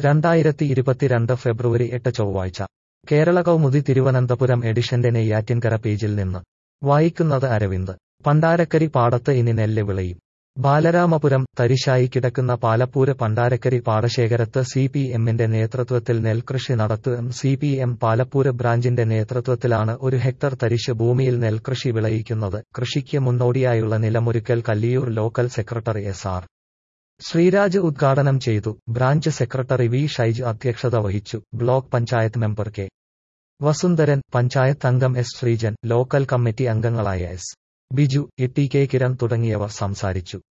രണ്ടായിരത്തി ഇരുപത്തിരണ്ട് ഫെബ്രുവരി എട്ട് ചൊവ്വാഴ്ച കേരള കൗമുദി തിരുവനന്തപുരം എഡിഷന്റെ നെയ്യാറ്റിൻകര പേജിൽ നിന്ന് വായിക്കുന്നത് അരവിന്ദ് പണ്ടാരക്കരി പാടത്ത് ഇനി നെല്ല് വിളയും ബാലരാമപുരം തരിശായി കിടക്കുന്ന പാലപ്പൂര് പണ്ടാരക്കരി പാടശേഖരത്ത് സി പി എമ്മിന്റെ നേതൃത്വത്തിൽ നെൽകൃഷി നടത്തും സി പി എം പാലപ്പൂര് ബ്രാഞ്ചിന്റെ നേതൃത്വത്തിലാണ് ഒരു ഹെക്ടർ തരിശ് ഭൂമിയിൽ നെൽകൃഷി വിളയിക്കുന്നത് കൃഷിക്ക് മുന്നോടിയായുള്ള നിലമൊരുക്കൽ Kalliyoor local secretary S R Sreeraj ഉദ്ഘാടനം ചെയ്തു ബ്രാഞ്ച് സെക്രട്ടറി വി ഷൈജ് അധ്യക്ഷത വഹിച്ചു block panchayat member K Vasundharan panchayat അംഗം എസ് ശ്രീജൻ ലോക്കൽ കമ്മിറ്റി അംഗങ്ങളായ S Biju E T K Kiran തുടങ്ങിയവർ സംസാരിച്ചു